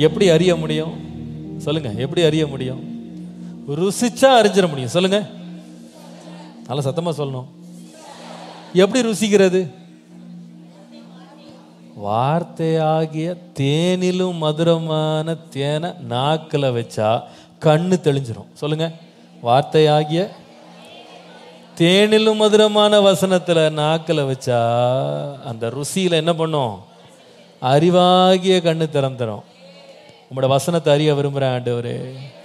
எப்படி அறிய முடியும் சொல்லுங்க எப்படி அறிய முடியும் ருசிச்சா அறிஞ்சிட முடியும் சொல்லுங்க நல்லா சத்தமா சொல்லணும் எப்படி ருசிக்கிறது வார்த்தையாகிய தேனிலும் மதுரமான தேனை நாக்கில் வச்சா கண்ணு தெளிஞ்சிரும் சொல்லுங்க வார்த்தையாகிய தேனிலும் மதுரமான வசனத்துல நாக்கில் வச்சா அந்த ருசியில என்ன பண்ணும் அறிவாகிய கண்ணு திறந்துரும் உங்களோட வசனத்தை அறிய விரும்புகிறேன் ஆண்டவரே